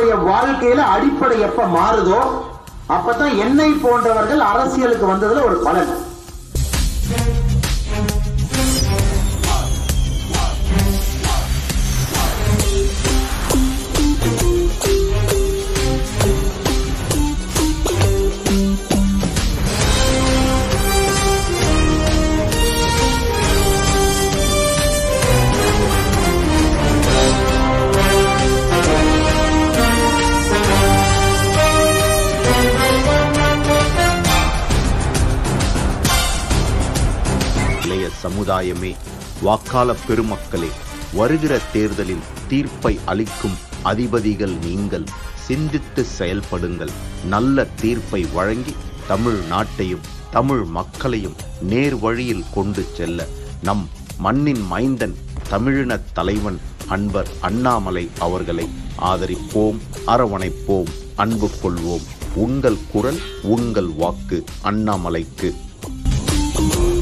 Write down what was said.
மக்களுடைய வாழ்க்கையில அடிப்படை எப்ப மாறுதோ அப்பதான் என்னை போன்றவர்கள் அரசியலுக்கு வந்ததுல ஒரு பலன் இளைய சமுதாயமே வாக்காள பெருமக்களே வருகிற தேர்தலில் தீர்ப்பை அளிக்கும் அதிபதிகள் நீங்கள் சிந்தித்து செயல்படுங்கள் நல்ல தீர்ப்பை வழங்கி தமிழ் நாட்டையும் தமிழ் மக்களையும் நேர் வழியில் கொண்டு செல்ல நம் மண்ணின் மைந்தன் தமிழினத் தலைவன் அன்பர் அண்ணாமலை அவர்களை ஆதரிப்போம் அரவணைப்போம் அன்பு கொள்வோம் உங்கள் குரல் உங்கள் வாக்கு அண்ணாமலைக்கு